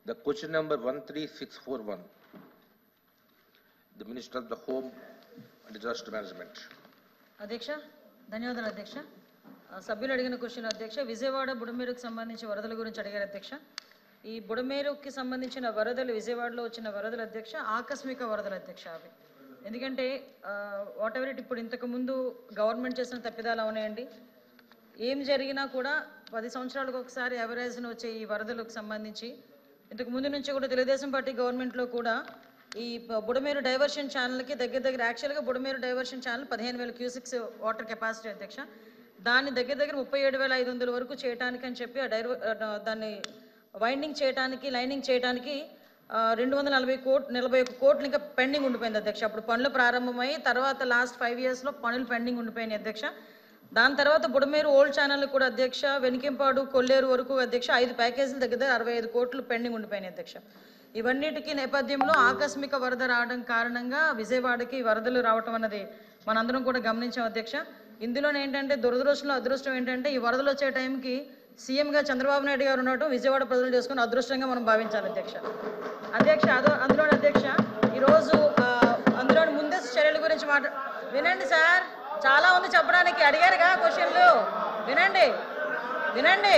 The question number 13641. The Minister of the Home and Disaster Management. అధ్యక్ష ధన్యవాదాలు అధ్యక్ష ఆ, సభ్యులు అడిగిన క్వశ్చన్ అధ్యక్ష విజయవాడ బుడమేరుకు సంబంధించి వరదల గురించి అడిగారు అధ్యక్ష ఈ బుడమేరుకి సంబంధించిన వరదలు విజయవాడలో వచ్చిన వరదలు అధ్యక్ష ఆకస్మిక వరదలు అధ్యక్ష అవి ఎందుకంటే వాట్ ఎవర్ ఇట్ ఇప్పుడు ఇంతకు ముందు గవర్నమెంట్ చేసిన తప్పిదాలు అవునాయండి ఏం జరిగినా కూడా పది సంవత్సరాలకు ఒకసారి ఎవరేజ్ను వచ్చే ఈ వరదలకు సంబంధించి ఇంతకు ముందు నుంచి కూడా తెలుగుదేశం పార్టీ గవర్నమెంట్లో కూడా ఈ బ- బుడమేరు డైవర్షన్ ఛానల్కి దగ్గర దగ్గర యాక్చువల్గా బుడమేరు డైవర్షన్ ఛానల్ పదిహేను వేల క్యూసిక్స్ వాటర్ కెపాసిటీ అధ్యక్ష దాన్ని దగ్గర దగ్గర ముప్పై ఏడు వేల ఐదు వందల వరకు చేయడానికి అని చెప్పి ఆ డైవ ఆ, దాన్ని వైండింగ్ చేయడానికి లైనింగ్ చేయడానికి ఆ, రెండు వందల నలభై కోట్ నలభై ఒక్క కోట్లు ఇంకా పెండింగ్ ఉండిపోయింది అధ్యక్ష అప్పుడు పనులు ప్రారంభమై తర్వాత లాస్ట్ ఫైవ్ ఇయర్స్లో పనులు పెండింగ్ ఉండిపోయినాయి అధ్యక్ష దాని తర్వాత బుడమేరు ఓల్డ్ ఛానల్ కూడా అధ్యక్ష వెనికింపాడు కొల్లేరు వరకు అధ్యక్ష ఐదు ప్యాకేజీల దగ్గర దగ్గర అరవై ఐదు కోట్లు పెండింగ్ ఉండిపోయినాయి అధ్యక్ష ఇవన్నిటికీ నేపథ్యంలో ఆకస్మిక వరద రావడం కారణంగా విజయవాడకి వరదలు రావటం అన్నది మనందరం కూడా గమనించాం అధ్యక్ష ఇందులో ఏంటంటే దురదృష్టంలో అదృష్టం ఏంటంటే ఈ వరదలు వచ్చే టైంకి సీఎంగా చంద్రబాబు నాయుడు గారు ఉండటం విజయవాడ ప్రజలు చేసుకుని అదృష్టంగా మనం భావించాలి అధ్యక్ష అధ్యక్ష అదో అందులో అధ్యక్ష ఈరోజు ఆ, అందులో ముందస్తు చర్యల గురించి మాట్లా వినండి సార్ చాలా ఉంది చెప్పడానికి అడిగారుగా క్వశ్చన్లు వినండి వినండి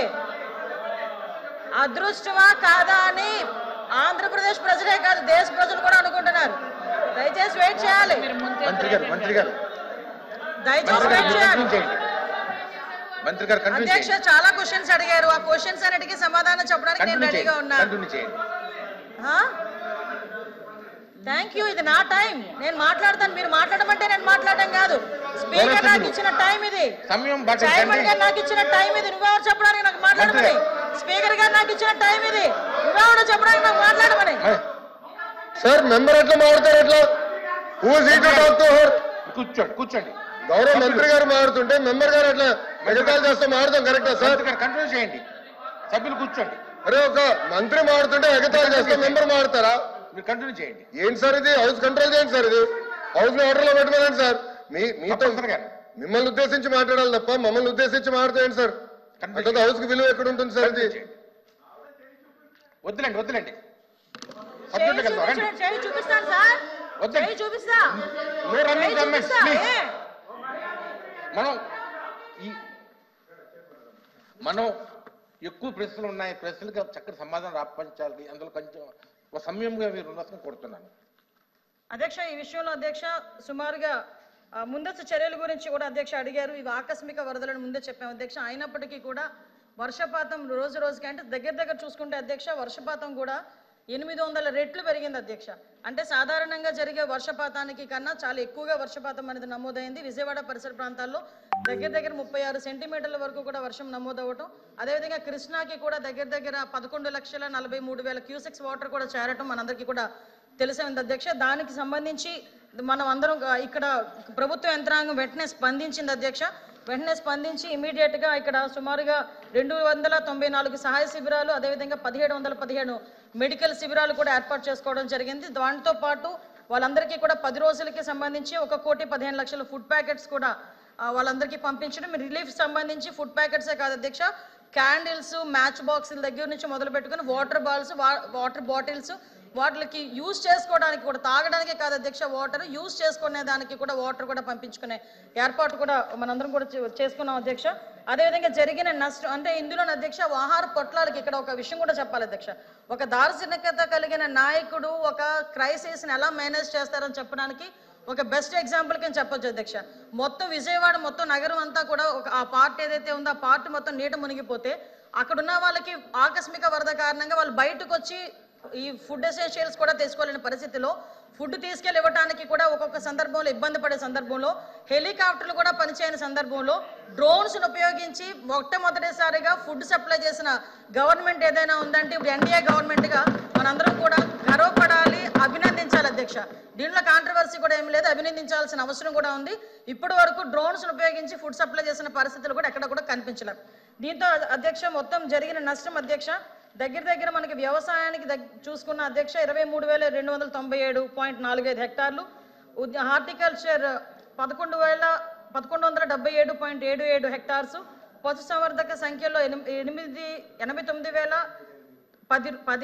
అదృష్టమా కాదా అని ఆంధ్రప్రదేశ్ ప్రజలే కాదు దేశ ప్రజలు కూడా అనుకుంటున్నారు దయచేసి వెయిట్ చేయాలి మంత్రి గారు, మంత్రి గారు, దయచేసి మంత్రి వెయిట్ గారు చేయాలి కంటిన్యూ చేయండి. మంత్రి గారు కంటిన్యూ అధ్యక్ష చేయండి. చాలా క్వశ్చన్స్ అడిగారు ఆ క్వశ్చన్స్ అన్నిటికీ సమాధానం చెప్పడానికి నేను కంటిన్యూ రెడీగా చేయండి. ఉన్నా కంటిన్యూ చేయండి. థ్యాంక్ యూ ఇది నా టైం నేను మాట్లాడతాను మీరు మాట్లాడమంటే నేను మాట్లాడడం కాదు స్పీకర్ నాకు ఇచ్చిన టైం ఇది సమయం చైర్మన్ పాటించండి. గారు నాకు ఇచ్చిన టైం ఇది నువ్వెవరు చెప్పడానికి నాకు మాట్లాడమని స్పీకర్ గారు నాకు ఇచ్చిన టైం ఇది నువ్వెవరు చెప్పడానికి నాకు మాట్లాడమని మరి సార్ మెంబర్ ఎట్లా మాట్లాడతారు ఎట్లా who is to talk to her కూర్చోండి కూర్చోండి గౌరవ మంత్రి గారు మాట్లాడుతుంటే మెంబర్ గారు ఎట్లా ఎగతాలు చేస్తే మాట్లాడతాం కరెక్టా సార్ మంత్రి గారు కంటిన్యూ చేయండి సభ్యులు కూర్చోండి అరే ఒక మంత్రి మాట్లాడుతుంటే ఎగతాలు చేస్తే మెంబర్ మాట్లాడతారా మీరు కంటిన్యూ చేయండి ఏంటి సార్ ఇది హౌస్ కంట్రోల్ చేయండి సార్ ఇది హౌస్ లో ఆర్డర్ లో పెట్టుకోండి సార్ మీ మీతో తప్పనిసరి గారు. మిమ్మల్ని ఉద్దేశించి మాట్లాడాలి తప్ప మమ్మల్ని ఉద్దేశించి మాట్లాడేయండి సార్ అంటే హౌస్ కి విలువ ఎక్కడ ఉంటుంది సార్ ఇది కంటిన్యూ చేయండి. వద్దులేండి వద్దులేండి చేయి సబ్జెక్ట్కి వెళ్దాం రండి చూపించు- చేయి చూపిస్తాను సార్ వద్దండి. చేయి చూపిస్తా No running చేయి comments, చూపిస్తా. please. ఏ? మనం ఈ మనం ఎక్కువ ప్రశ్నలు ఉన్నాయి ప్రశ్నలకు చక్కటి సమాధానం రాపించాలి అందులో కొంచెం ఒక సమయంగా మీరు ఉన్నదని కోరుతున్నాను అధ్యక్ష ఈ విషయంలో అధ్యక్ష సుమారుగా ఆ, ముందస్తు చర్యల గురించి కూడా అధ్యక్ష అడిగారు ఇవి ఆకస్మిక వరదలను ముందే చెప్పాము అధ్యక్ష అయినప్పటికీ కూడా వర్షపాతం రోజు రోజుకి అంటే దగ్గర దగ్గర చూసుకుంటే అధ్యక్ష వర్షపాతం కూడా ఎనిమిది వందల రెట్లు పెరిగింది అధ్యక్ష అంటే సాధారణంగా జరిగే వర్షపాతానికి కన్నా చాలా ఎక్కువగా వర్షపాతం అనేది నమోదైంది విజయవాడ పరిసర ప్రాంతాల్లో దగ్గర దగ్గర ముప్పై ఆరు సెంటీమీటర్ల వరకు కూడా వర్షం నమోదవటం అదేవిధంగా కృష్ణాకి కూడా దగ్గర దగ్గర పదకొండు లక్షల నలభై మూడు వేల క్యూసెక్స్ వాటర్ కూడా చేరటం మనందరికీ కూడా తెలిసే ఉంది అధ్యక్ష దానికి సంబంధించి మనం అందరం గా- ఇక్కడ ప్రభుత్వ యంత్రాంగం వెంటనే స్పందించింది అధ్యక్ష వెంటనే స్పందించి ఇమీడియట్ గా ఇక్కడ సుమారుగా రెండు వందల తొంభై నాలుగు సహాయ శిబిరాలు అదేవిధంగా పదిహేడు వందల పదిహేను మెడికల్ శిబిరాలు కూడా ఏర్పాటు చేసుకోవడం జరిగింది దాంతో పాటు వాళ్ళందరికీ కూడా పది రోజులకి సంబంధించి ఒక కోటి పదిహేను లక్షల ఫుడ్ ప్యాకెట్స్ కూడా ఆ, వాళ్ళందరికీ పంపించడం రిలీఫ్ సంబంధించి ఫుడ్ ప్యాకెట్సే కాదు అధ్యక్ష క్యాండిల్స్ మ్యాచ్ బాక్సుల దగ్గర నుంచి మొదలు పెట్టుకుని వాటర్ బాల్స్ వాటర్ బాటిల్స్ వాటికి యూజ్ చేసుకోవడానికి కూడా తాగడానికే కాదు అధ్యక్ష వాటర్ యూజ్ చేసుకునే దానికి కూడా వాటర్ కూడా పంపించుకునే ఏర్పాటు కూడా మనందరం కూడా చే- చేసుకున్నాం అధ్యక్ష అదేవిధంగా జరిగిన నష్టం అంటే ఇందులో అధ్యక్ష ఆహార పొట్లాలకి ఇక్కడ ఒక విషయం కూడా చెప్పాలి అధ్యక్ష ఒక దార్శనికత కలిగిన నాయకుడు ఒక క్రైసిస్ని ఎలా మేనేజ్ చేస్తారని చెప్పడానికి ఒక బెస్ట్ ఎగ్జాంపుల్ కింద చెప్పొచ్చు అధ్యక్ష మొత్తం విజయవాడ మొత్తం నగరం అంతా కూడా ఒక ఆ పార్ట్ ఏదైతే ఉందో ఆ పార్ట్ మొత్తం నీట మునిగిపోతే అక్కడ ఉన్న వాళ్ళకి ఆకస్మిక వరద కారణంగా వాళ్ళు బయటకు వచ్చి ఈ ఫుడ్ ఎసెన్షియల్స్ కూడా తీసుకోలేని పరిస్థితిలో ఫుడ్ తీసుకెళ్ళి ఇవ్వడానికి కూడా ఒక్కొక్క సందర్భంలో ఇబ్బంది పడే సందర్భంలో హెలికాప్టర్లు కూడా పనిచేయని సందర్భంలో డ్రోన్స్ ఉపయోగించి మొట్టమొదటిసారిగా ఫుడ్ సప్లై చేసిన గవర్నమెంట్ ఏదైనా ఉందంటే ఇప్పుడు ఎన్డీఏ గవర్నమెంట్ గా మనందరం కూడా గర్వపడాలి అభినందించాలి అధ్యక్ష దీంట్లో కాంట్రవర్సీ కూడా ఏం లేదు అభినందించాల్సిన అవసరం కూడా ఉంది ఇప్పటి వరకు డ్రోన్స్ ఉపయోగించి ఫుడ్ సప్లై చేసిన పరిస్థితులు కూడా ఎక్కడ కూడా కనిపించలేదు దీంతో అధ్యక్ష మొత్తం జరిగిన నష్టం అధ్యక్ష దగ్గర దగ్గర మనకి వ్యవసాయానికి దగ్- చూసుకున్న అధ్యక్ష ఇరవై మూడు వేల రెండు వందల తొంభై ఏడు పాయింట్ నాలుగైదు హెక్టార్లు ఉద్- హార్టికల్చర్ పదకొండు వేల పదకొండు వందల డెబ్బై ఏడు పాయింట్ ఏడు ఏడు హెక్టార్స్ పశుసంవర్ధక సంఖ్యలో ఎనిమి- ఎనిమిది ఎనభై తొమ్మిది వేల పది పది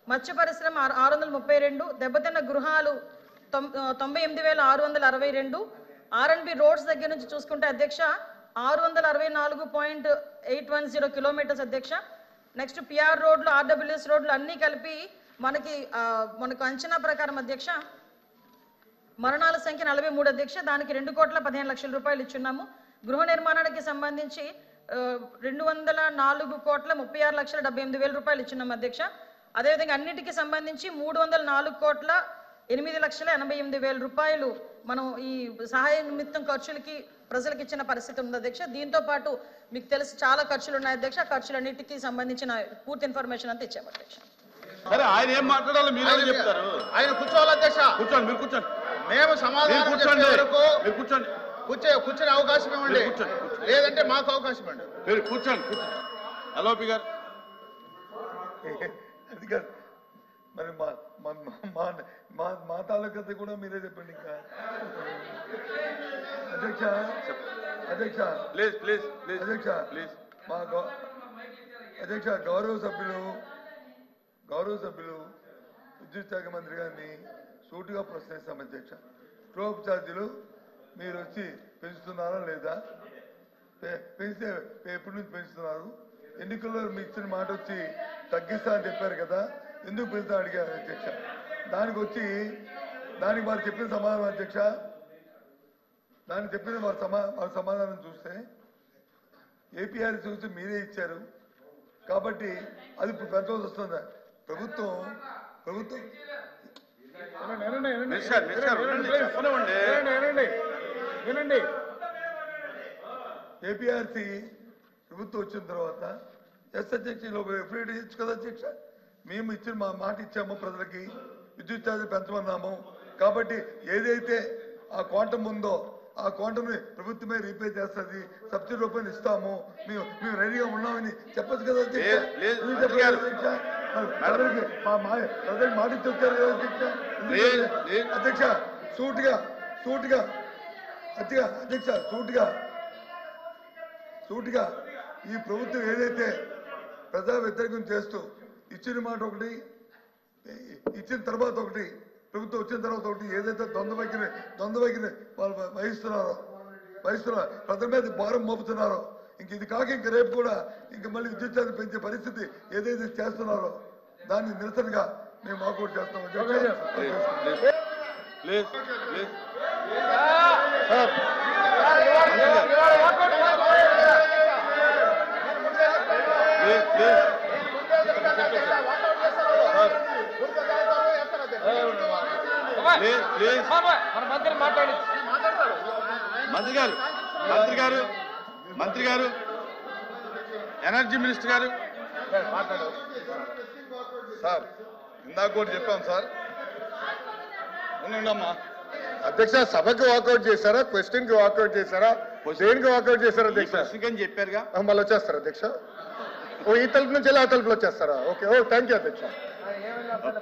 మత్స్య పరిశ్రమ ఆరు ఆరు వందల ముప్పై రెండు దెబ్బతిన్న గృహాలు తొం- ఆ, తొంభై ఎనిమిది వేల ఆరు వందల అరవై రెండు ఆర్ఎన్బి రోడ్స్ దగ్గర నుంచి చూసుకుంటే అధ్యక్ష ఆరు వందల అరవై నాలుగు point eight one zero kilometres అధ్యక్ష నెక్స్ట్ పిఆర్ రోడ్లు ఆర్డబ్ల్యూఎస్ రోడ్లు అన్నీ కలిపి మనకి ఆ, మనకు అంచనా ప్రకారం అధ్యక్ష మరణాల సంఖ్య నలభై మూడు అధ్యక్ష దానికి రెండు కోట్ల పదిహేను లక్షల రూపాయలు ఇచ్చున్నాము గృహ నిర్మాణానికి సంబంధించి ఆ, రెండు వందల నాలుగు కోట్ల ముప్పై ఆరు లక్షల డెబ్బై ఎనిమిది వేల రూపాయలు ఇచ్చున్నాము అధ్యక్ష అదేవిధంగా అన్నిటికీ సంబంధించి మూడు వందల నాలుగు కోట్ల ఎనిమిది లక్షల ఎనభై ఎనిమిది వేల రూపాయలు మనం ఈ సహాయ నిమిత్తం ఖర్చులకి ప్రజలకు ఇచ్చిన పరిస్థితి ఉంది అధ్యక్ష దీంతో పాటు మీకు తెలుసు చాలా ఖర్చులు ఉన్నాయి అధ్యక్ష ఆ ఖర్చులన్నిటికీ సంబంధించిన పూర్తి ఇన్ఫర్మేషన్ అంతా ఇచ్చాము అధ్యక్ష సరే ఆయన ఏం మాట్లాడాలో మీరు ఆయన- చెప్తారు ఆయన కూర్చోవాలి అధ్యక్ష కూర్చోండి మీరు కూర్చోండి మేము మీరు సమాధానం కూర్చోండి చెప్పే వరకు మీరు కూర్చోండి కూర్చో కూర్చొని అవకాశం ఇవ్వండి మీరు కూర్చోండి, కూర్చోండి. లేదంటే మాకు అవకాశం ఇవ్వండి మీరు కూర్చోండి కూర్చోండి ఎల్ఓపి గారు అది కాదు మరి మా మా మా మా మా తాలూకత కూడా మీరే చెప్పండి ఇంకా అధ్యక్ష అధ్యక్ష ప్లీజ్ ప్లీజ్ ప్లీజ్ అధ్యక్ష ప్లీజ్ మా గౌ అధ్యక్ష గౌరవ సభ్యులు గౌరవ సభ్యులు విద్యుత్ శాఖ మంత్రి గారిని సూటిగా ప్రశ్నిస్తాం అధ్యక్ష స్ట్రోక్ ఛార్జీలు మీరు వచ్చి పెంచుతున్నారా లేదా పె- పెంచితే ఎప్పటి నుంచి పెంచుతున్నారు ఎన్నికల్లో మీ ఇచ్చిన మాట వచ్చి తగ్గిస్తా అని చెప్పారు కదా ఎందుకు పెంచుతా అడిగారు అధ్యక్ష దానికి వచ్చి దానికి వారు చెప్పిన సమాధానం అధ్యక్ష దానికి చెప్పిన వారి సమా వారి సమాధానం చూస్తే ఏపీఆర్ చూసి మీరే ఇచ్చారు కాబట్టి అది ఇప్పుడు పెంచవలసి వస్తుంది ప్రభుత్వం ప్రభుత్వం మినిస్టర్ మినిస్టర్ ఉండండి, చెప్పనివ్వండి వినండి ఏపీఆర్సీ ప్రభుత్వం వచ్చిన తర్వాత ఎస్ అధ్యక్ష ఇలా ఒక ఎఫ్ఐడి ఇచ్చు కదా అధ్యక్ష మేము ఇచ్చిన మా మాట ఇచ్చాము ప్రజలకి విద్యుత్ ఛార్జీ పెంచమన్నాము కాబట్టి ఏదైతే ఆ క్వాంటం ఉందో ఆ క్వాంటమ్ని ప్రభుత్వమే రీపే చేస్తుంది సబ్సిడీ రూపాయలు ఇస్తాము మేము మేము రెడీగా ఉన్నామని చెప్పచ్చు కదా అధ్యక్ష లేదు, లేదు, ఎందుకు మంత్రి గారు. చెప్పలేదు అధ్యక్ష మరి ప్రజలకి మా మా ప్రజలకు మాట ఇచ్చి వచ్చారు కదా అధ్యక్ష ఎందుకు లేదు, చెప్పలేదు? లేదు. అధ్యక్ష సూటిగా సూటిగా అధ్యక్ష అధ్యక్ష సూటిగా సూటిగా ఈ ప్రభుత్వం ఏదైతే ప్రజా వ్యతిరేకం చేస్తూ ఇచ్చిన మాట ఒకటి ఇచ్చిన తర్వాత ఒకటి ప్రభుత్వం వచ్చిన తర్వాత ఒకటి ఏదైతే ద్వంద్వ వైఖరి ద్వంద్వ వైఖరి వాళ్ళు వహిస్తున్నారో వహిస్తున్నారో ప్రజల మీద భారం మోపుతున్నారో ఇంక ఇది కాక ఇంక రేపు కూడా ఇంక మళ్ళీ విద్యుత్ ఛార్జీ పెంచే పరిస్థితి ఏదైతే చేస్తున్నారో దాన్ని నిరసనగా మేము వాకౌట్ చేస్తాం please please please please please please మంత్రి గారు మంత్రి గారు మంత్రి గారు ఎనర్జీ మినిస్టర్ గారు సార్ ఇందాక కూడా చెప్పాం సార్ ఉండండమ్మా అధ్యక్ష సభకి వాకౌట్ చేశారా క్వశ్చన్ కి వాకౌట్ చేశారా దేనికి వాకౌట్ చేశారా ఈ అధ్యక్ష ప్రశ్నకని చెప్పారుగా ఆ, మళ్ళీ వచ్చేస్తారా అధ్యక్ష ఓ ఈ తలుపు నుంచి వెళ్ళి ఆ తలుపులో వచ్చేస్తారా ఓకే ఓ థ్యాంక్ యూ అధ్యక్ష